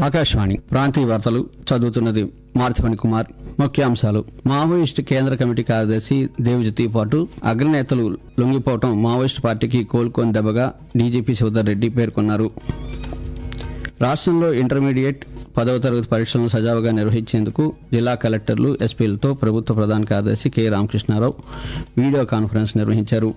ఆకాశవాణి ప్రాంతీయ వార్తలు చదువుతున్నది మార్చమణి కుమార్ ముఖ్యాంశాలు మావోయిస్టు కేంద్ర కమిటీ కార్యదర్శి దేవజ్యోతి పాటు అగ్రనేతలు లొంగిపోవటం మావోయిస్టు పార్టీకి కోలుకోని దెబ్బగా డీజీపీ శివధర్ రెడ్డి పేర్కొన్నారు రాష్ట్రంలో ఇంటర్మీడియట్ పదవ తరగతి పరీక్షలను సజావుగా నిర్వహించేందుకు జిల్లా కలెక్టర్లు ఎస్పీలతో ప్రభుత్వ ప్రధాన కార్యదర్శి కె రామకృష్ణారావు వీడియో కాన్ఫరెన్స్ నిర్వహించారు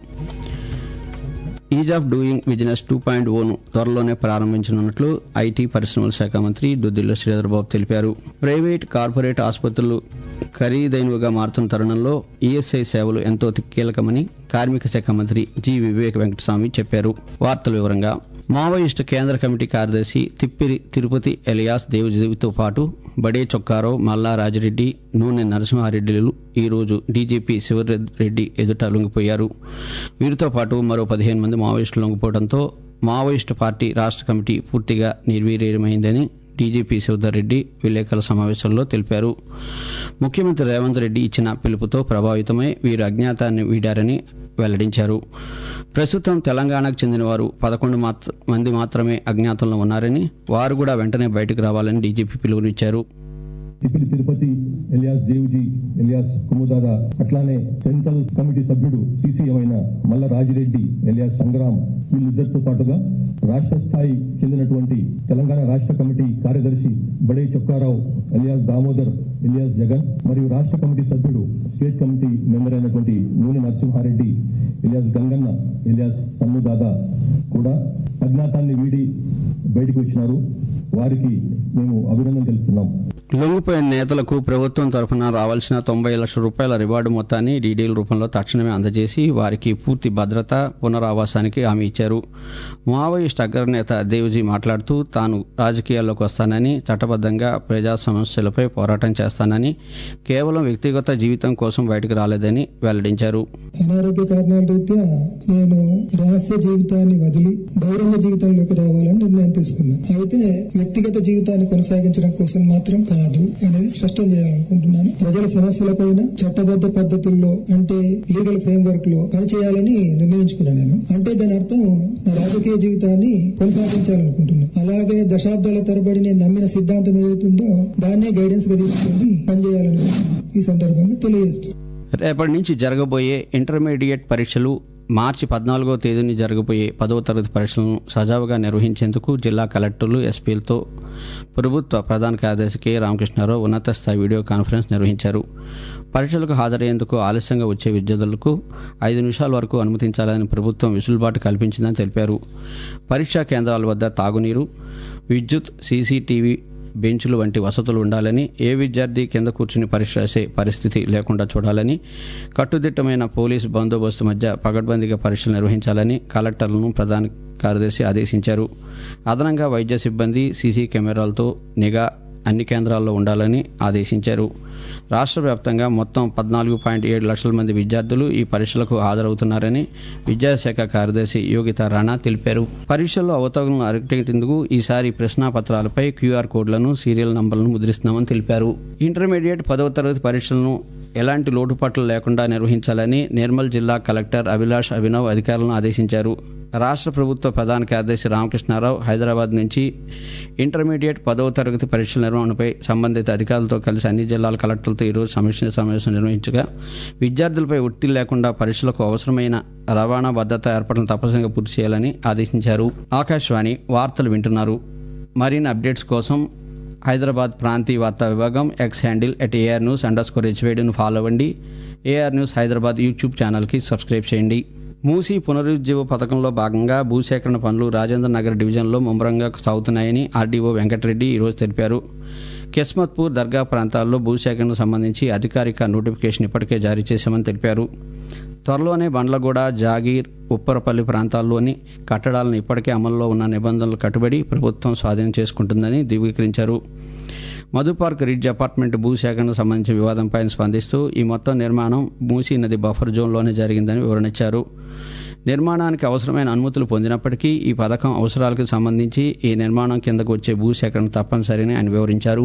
ease of doing business two point o త్వరలోనే ప్రారంభించనున్నట్లు ఐటీ పరిశ్రమల శాఖ మంత్రి దుద్దిల్ల శ్రీధర్బాబు తెలిపారు ప్రైవేట్ కార్పొరేట్ ఆసుపత్రులు ఖరీదైనవిగా మారుతున్న తరుణంలో ఈఎస్ఐ సేవలు ఎంతో కీలకమని కార్మిక శాఖ మంత్రి జి వివేక్ వెంకటస్వామి చెప్పారు వార్తల వివరంగా మావోయిస్టు కేంద్ర కమిటీ కార్యదర్శి తిప్పిరి తిరుపతి ఎలియాస్ దేవజీవితో పాటు బడే చొక్కారావు మల్లా రాజిరెడ్డి నూనె నరసింహారెడ్డిలు ఈ రోజు డీజీపీ శివరెడ్డి ఎదుట లొంగిపోయారు వీరితో పాటు మరో పదిహేను మంది మావోయిస్టులు లొంగిపోవడంతో మావోయిస్టు పార్టీ రాష్ట్ర కమిటీ పూర్తిగా నిర్వీర్యమైందని డీజీపీ శివధర్ రెడ్డి విలేకరుల సమావేశంలో తెలిపారు ముఖ్యమంత్రి రేవంత్ రెడ్డి ఇచ్చిన పిలుపుతో ప్రభావితమై వీరు అజ్ఞాతాన్ని వీడారని వెల్లడించారు ప్రస్తుతం తెలంగాణకు చెందిన వారు పదకొండు మంది మాత్రమే అజ్ఞాతంలో ఉన్నారని వారు కూడా వెంటనే బయటకు రావాలని డీజీపీ పిలుపునిచ్చారు తిప్పిలి తిరుపతి ఎలియాస్ దేవుజీ ఎలియాస్ కుముదాద అట్లానే సెంట్రల్ కమిటీ సభ్యుడు సీసీఎం అయిన మల్ల రాజిరెడ్డి ఎలియాస్ సంగ్రామ్ వీళ్ళిద్దరితో పాటుగా రాష్ట్ర స్థాయి చెందినటువంటి తెలంగాణ రాష్ట్ర కమిటీ కార్యదర్శి బడే చొక్కారావు ఎలియాస్ దామోదర్ ఎలియాస్ జగన్ మరియు రాష్ట్ర కమిటీ సభ్యుడు స్టేట్ కమిటీ మెంబర్ అయినటువంటి నూనె నరసింహారెడ్డి ఎలియాస్ గంగన్న ఎలియాస్ సన్ను దాదా కూడా అజ్ఞాతాన్ని వీడి బయటకు వచ్చినారు వారికి మేము అభినందన తెలుపుతున్నాం లొంగిపోయిన నేతలకు ప్రభుత్వం తరఫున రావాల్సిన తొంభై లక్షల రూపాయల రివార్డు మొత్తాన్ని డీడీల రూపంలో తక్షణమే అందజేసి వారికి పూర్తి భద్రత పునరావాసానికి హామీ ఇచ్చారు మావోయిస్ట్ అగ్రనేత దేవ్జీ మాట్లాడుతూ తాను రాజకీయాల్లోకి వస్తానని చట్టబద్దంగా ప్రజా సమస్యలపై పోరాటం చేస్తానని కేవలం వ్యక్తిగత జీవితం కోసం బయటకు రాలేదని వెల్లడించారు అనారోగ్య కారణాల రీత్యా నేను రహస్య జీవితాన్ని వదిలి బహిరంగ జీవితంలోకి రావాలని నిర్ణయం తీసుకున్నాను అయితే వ్యక్తిగత జీవితాన్ని కొనసాగించడం కోసం మాత్రం కాదు అనేది స్పష్టం చేయాలనుకుంటున్నాను ప్రజల సమస్యలపైన చట్టబద్ధ పద్ధతుల్లో అంటే లీగల్ ఫ్రేమ్ వర్క్ లో పనిచేయాలని నిర్ణయించుకున్నాను నేను అంటే దాని అర్థం నా రాజకీయ జీవితాన్ని కొనసాగించాలనుకుంటున్నాను అలాగే దశాబ్దాల తరబడి నేను నమ్మిన సిద్ధాంతం ఏదైతుందో దాన్నే గైడెన్స్ గా తీసుకొని పనిచేయాలని ఈ సందర్భంగా తెలియజేస్తున్నాను రేపటి నుంచి జరగబోయే ఇంటర్మీడియట్ పరీక్షలు మార్చి పద్నాలుగో తేదీని జరగబోయే పదవ తరగతి పరీక్షలను సజావుగా నిర్వహించేందుకు జిల్లా కలెక్టర్లు ఎస్పీలతో ప్రభుత్వ ప్రధాన కార్యదర్శి కె రామకృష్ణారావు ఉన్నత స్థాయి వీడియో కాన్ఫరెన్స్ నిర్వహించారు పరీక్షలకు హాజరయ్యేందుకు ఆలస్యంగా వచ్చే విద్యార్థులకు ఐదు నిమిషాల వరకు అనుమతించాలని ప్రభుత్వం వెసులుబాటు కల్పించిందని తెలిపారు పరీక్షా కేంద్రాల వద్ద తాగునీరు విద్యుత్ సీసీటీవీ బెంచులు వంటి వసతులు ఉండాలని ఏ విద్యార్థి కింద కూర్చుని పరీక్ష రాసే పరిస్థితి లేకుండా చూడాలని కట్టుదిట్టమైన పోలీసు బందోబస్తు మధ్య పగడ్బందీగా పరీక్షలు నిర్వహించాలని కలెక్టర్లను ప్రధాన కార్యదర్శి ఆదేశించారు అదనంగా వైద్య సిబ్బంది సీసీ కెమెరాలతో నిఘా అన్ని కేంద్రాల్లో ఉండాలని ఆదేశించారు రాష్ట్ర వ్యాప్తంగా మొత్తం పద్నాలుగు పాయింట్ ఏడు లక్షల మంది విద్యార్థులు ఈ పరీక్షలకు హాజరవుతున్నారని విద్యాశాఖ కార్యదర్శి యోగిత రాణా తెలిపారు పరీక్షల్లో అవతవకలను అరికట్టేందుకు ఈసారి ప్రశ్నాపత్రాలపై క్యూఆర్ కోడ్లను సీరియల్ నంబర్లను ముద్రిస్తున్నామని తెలిపారు ఇంటర్మీడియట్ పదవ తరగతి పరీక్షలను ఎలాంటి లోటుపాట్లు లేకుండా నిర్వహించాలని నిర్మల్ జిల్లా కలెక్టర్ అభిలాష్ అభినవ్ అధికారులను ఆదేశించారు రాష్ట్ర ప్రభుత్వ ప్రధాన కార్యదర్శి రామకృష్ణారావు హైదరాబాద్ నుంచి ఇంటర్మీడియట్ పదవ తరగతి పరీక్షల నిర్వహణపై సంబంధిత అధికారులతో కలిసి అన్ని జిల్లాల కలెక్టర్లతో ఈరోజు సమీక్ష సమావేశం నిర్వహించగా విద్యార్థులపై ఒత్తిడి లేకుండా పరీక్షలకు అవసరమైన రవాణా భద్రత ఏర్పాట్లను తప్పనిసరిగా పూర్తి చేయాలని ఆదేశించారు ఆకాశవాణి వార్తలు వింటున్నారు మరిన్ని అప్డేట్స్ కోసం హైదరాబాద్ ప్రాంతీయ వార్తా విభాగం X handle at AR news underscore హెచ్వేడిను ఫాలో అవ్వండి ఏఆర్ న్యూస్ హైదరాబాద్ యూట్యూబ్ ఛానల్కి సబ్స్క్రైబ్ చేయండి మూసీ పునరుజ్జీవ పథకంలో భాగంగా భూసేకరణ పనులు రాజేంద్ర నగర్ డివిజన్లో ముమ్మరంగా సాగుతున్నాయని ఆర్డీఓ వెంకటరెడ్డి ఈరోజు తెలిపారు కిస్మత్పూర్ దర్గా ప్రాంతాల్లో భూసేకరణకు సంబంధించి అధికారిక నోటిఫికేషన్ ఇప్పటికే జారీ చేశామని తెలిపారు త్వరలోనే బండ్లగూడ జాగీర్ ఉప్పరపల్లి ప్రాంతాల్లోని కట్టడాలను ఇప్పటికే అమల్లో ఉన్న నిబంధనలు కట్టుబడి ప్రభుత్వం స్వాధీనం చేసుకుంటుందని ధృవీకరించారు మధుపార్క్ రిడ్జ్ అపార్ట్మెంట్ భూసేకరణకు సంబంధించిన వివాదంపై స్పందిస్తూ ఈ మొత్తం నిర్మాణం మూసీ నది బఫర్ జోన్లోనే జరిగిందని వివరణించారు నిర్మాణానికి అవసరమైన అనుమతులు పొందినప్పటికీ ఈ పథకం అవసరాలకు సంబంధించి ఈ నిర్మాణం కిందకు వచ్చే భూసేకరణ తప్పనిసరిని ఆయన వివరించారు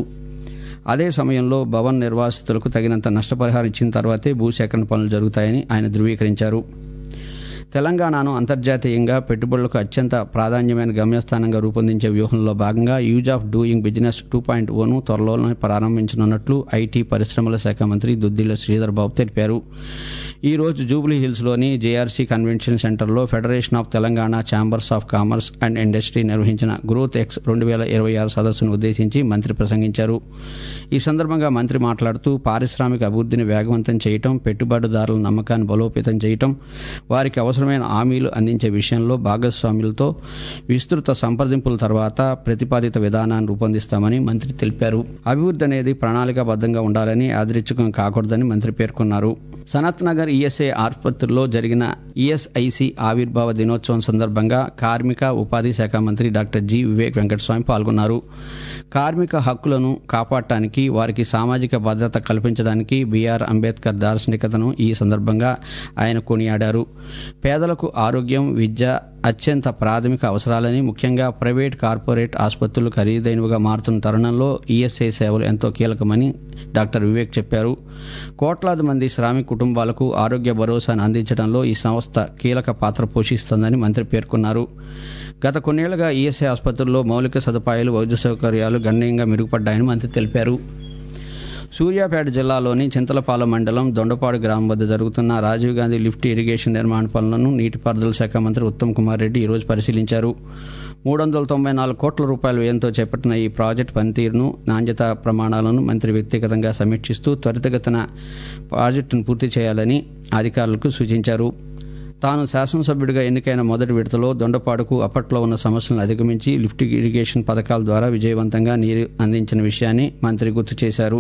అదే సమయంలో భవన్ నిర్వాసితులకు తగినంత నష్టపరిహారం ఇచ్చిన తర్వాతే భూసేకరణ పనులు జరుగుతాయని ఆయన ధృవీకరించారు తెలంగాణను అంతర్జాతీయంగా పెట్టుబడులకు అత్యంత ప్రాధాన్యమైన గమ్యస్థానంగా రూపొందించే వ్యూహంలో భాగంగా ease of doing business two point o త్వరలోనే ప్రారంభించనున్నట్లు ఐటీ పరిశ్రమల శాఖ మంత్రి దుద్దిల్ల శ్రీధర్ బాబు తెలిపారు ఈ రోజు జూబ్లీ హిల్స్లోని జేఆర్సీ కన్వెన్షన్ సెంటర్లో federation of Telangana chambers of commerce and industry నిర్వహించిన గ్రోత్ ఎక్స్ రెండు వేల ఇరవై ఆరు సదస్సును ఉద్దేశించి మంత్రి ప్రసంగించారు ఈ సందర్భంగా మంత్రి మాట్లాడుతూ పారిశ్రామిక అభివృద్ధిని వేగవంతం చేయటం పెట్టుబడిదారుల నమ్మకాన్ని బలోపేతం చేయటం వారికి అవసరమైన హామీలు అందించే విషయంలో భాగస్వాములతో విస్తృత సంప్రదింపుల తర్వాత ప్రతిపాదిత విధానాన్ని రూపొందిస్తామని మంత్రి తెలిపారు అభివృద్ధి అనేది ప్రణాళికాబద్ధంగా ఉండాలని యాదృచ్ఛికం కాకూడదని మంత్రి పేర్కొన్నారు సనత్ నగర్ ఈఎస్ఐ ఆసుపత్రిలో జరిగిన ఈఎస్ఐసి ఆవిర్భావ దినోత్సవం సందర్భంగా కార్మిక ఉపాధి శాఖ మంత్రి డాక్టర్ జి వివేక్ వెంకటస్వామి పాల్గొన్నారు కార్మిక హక్కులను కాపాడటానికి వారికి సామాజిక భద్రత కల్పించడానికి బీఆర్ అంబేద్కర్ దార్శనికతను ఈ సందర్భంగా ఆయన కొనియాడారు పేదలకు ఆరోగ్యం విద్య అత్యంత ప్రాథమిక అవసరాలని ముఖ్యంగా ప్రైవేట్ కార్పొరేట్ ఆసుపత్రులు ఖరీదైనవిగా మారుతున్న తరుణంలో ఈఎస్ఐ సేవలు ఎంతో కీలకమని డాక్టర్ వివేక్ చెప్పారు కోట్లాది మంది శ్రామిక కుటుంబాలకు ఆరోగ్య భరోసాను అందించడంలో ఈ సంస్థ కీలక పాత్ర పోషిస్తోందని మంత్రి పేర్కొన్నారు గత కొన్నేళ్లుగా ఈఎస్ఐ ఆసుపత్రుల్లో మౌలిక సదుపాయాలు వైద్య సౌకర్యాలు గణనీయంగా మెరుగుపడ్డాయని మంత్రి తెలిపారు సూర్యాపేట జిల్లాలోని చింతలపాలెం మండలం దొండపాడు గ్రామం వద్ద జరుగుతున్న రాజీవ్ గాంధీ లిఫ్ట్ ఇరిగేషన్ నిర్మాణ పనులను నీటిపారుదల శాఖ మంత్రి ఉత్తమ్ కుమార్ రెడ్డి ఈరోజు పరిశీలించారు మూడు వందల తొంభై నాలుగు కోట్ల రూపాయల వ్యయంతో చేపట్టిన ఈ ప్రాజెక్టు పనితీరును నాణ్యత ప్రమాణాలను మంత్రి వ్యక్తిగతంగా సమీక్షిస్తూ త్వరితగతిన ప్రాజెక్టును పూర్తి చేయాలని అధికారులకు సూచించారు తాను శాసనసభ్యుడిగా ఎన్నికైన మొదటి విడతలో దొండపాడుకు అప్పట్లో ఉన్న సమస్యలను అధిగమించి లిఫ్ట్ ఇరిగేషన్ పథకాల ద్వారా విజయవంతంగా నీరు అందించిన విషయాన్ని మంత్రి గుర్తు చేశారు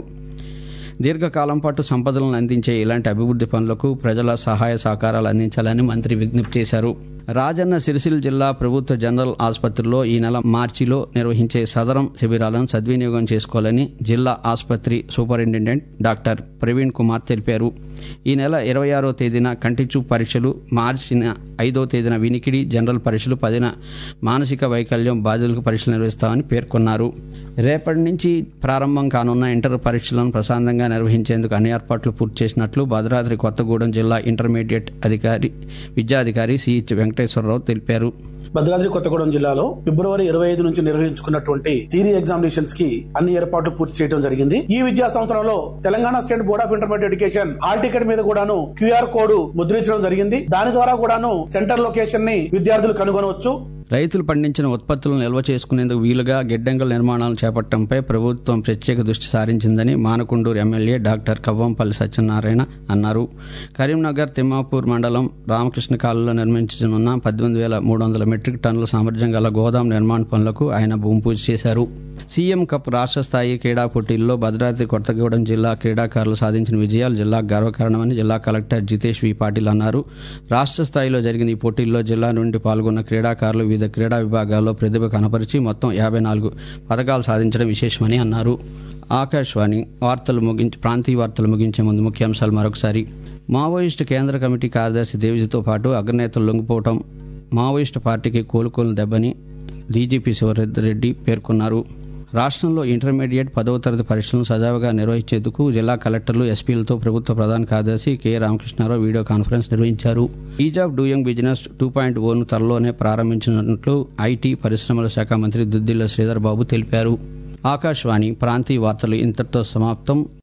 దీర్ఘకాలం పాటు సంపదలను అందించే ఇలాంటి అభివృద్ధి పనులకు ప్రజల సహాయ సహకారాలు అందించాలని మంత్రి విజ్ఞప్తి చేశారు రాజన్న సిరిసిల్ల జిల్లా ప్రభుత్వ జనరల్ ఆసుపత్రిలో ఈ నెల మార్చిలో నిర్వహించే సదరం శిబిరాలను సద్వినియోగం చేసుకోవాలని జిల్లా ఆసుపత్రి సూపరింటెండెంట్ డాక్టర్ ప్రవీణ్ కుమార్ తెలిపారు ఈ నెల ఇరవై ఆరో తేదీన కంటిచూపు పరీక్షలు మార్చిన ఐదో తేదీన వినికిడి జనరల్ పరీక్షలు పదిన మానసిక వైకల్యం బాధితులకు పరీక్షలు నిర్వహిస్తామని పేర్కొన్నారు రేపటి నుంచి ప్రారంభం కానున్న ఇంటర్ పరీక్షలను ప్రశాంతంగా నిర్వహించేందుకు అన్ని ఏర్పాట్లు పూర్తి చేసినట్లు భద్రాద్రి కొత్తగూడెం జిల్లా ఇంటర్మీడియట్ అధికారి విద్యాధికారి సిహెచ్ వెంకటేశ్వరరావు తెలిపారు భద్రాద్రి కొత్తగూడెం జిల్లాలో ఫిబ్రవరి ఇరవై ఐదు నుంచి నిర్వహించుకున్నటువంటి థియరీ ఎగ్జామినేషన్స్ కి అన్ని ఏర్పాట్లు పూర్తి చేయడం జరిగింది ఈ విద్యా సంవత్సరంలో Telangana state board of intermediate education hall ticket మీద కూడాను క్యూఆర్ కోడ్ ముద్రించడం జరిగింది దాని ద్వారా కూడాను సెంటర్ లొకేషన్ ని విద్యార్థులు కనుగొనవచ్చు రైతులు పండించిన ఉత్పత్తులను నిల్వ చేసుకునేందుకు వీలుగా గిడ్డంగుల నిర్మాణాలు చేపట్టడంపై ప్రభుత్వం ప్రత్యేక దృష్టి సారించిందని మానకొండూరు ఎమ్మెల్యే డాక్టర్ కవ్వంపల్లి సత్యనారాయణ అన్నారు కరీంనగర్ తిమ్మాపూర్ మండలం రామకృష్ణ కాలంలో నిర్మించనున్న పద్దెనిమిది వేల మూడు వందల మెట్రిక్ టన్నుల సామర్థ్యం గల గోదాం నిర్మాణ పనులకు ఆయన భూమి పూజ చేశారు సీఎం కప్ రాష్ట్ర స్థాయి క్రీడా పోటీల్లో భద్రాద్రి కొత్తగూడెం జిల్లా క్రీడాకారులు సాధించిన విజయాలు జిల్లా గర్వకారణమని జిల్లా కలెక్టర్ జితేష్ వి పాటిల్ అన్నారు రాష్ట్ర స్థాయిలో జరిగిన ఈ పోటీల్లో జిల్లా నుండి పాల్గొన్న క్రీడాకారులు వివిధ క్రీడా విభాగాల్లో ప్రతిభ కనపరిచి మొత్తం యాభై నాలుగు పథకాలు సాధించడం విశేషమని అన్నారు ఆకాశవాణి వార్తలు ముగించి ప్రాంతీయ వార్తలు ముగించే ముందు ముఖ్యాంశాలు మరొకసారి మావోయిస్టు కేంద్ర కమిటీ కార్యదర్శి దేవిజితో పాటు అగ్రనేతలు లొంగిపోవటం మావోయిస్టు పార్టీకి కోలుకోలు దెబ్బని డీజీపీ శివరెడ్డి పేర్కొన్నారు రాష్ట్రంలో ఇంటర్మీడియట్ పదవ తరగతి పరీక్షలను సజావుగా నిర్వహించేందుకు జిల్లా కలెక్టర్లు ఎస్పీలతో ప్రభుత్వ ప్రధాన కార్యదర్శి కె రామకృష్ణారావు వీడియో కాన్ఫరెన్స్ నిర్వహించారు ease of doing business two point o త్వరలోనే ప్రారంభించినట్లు ఐటీ పరిశ్రమల శాఖ మంత్రి దుద్దిల్ల శ్రీధర్ బాబు తెలిపారు ఆకాశవాణి ప్రాంతీయ వార్తలు ఇంతటితో సమాప్తం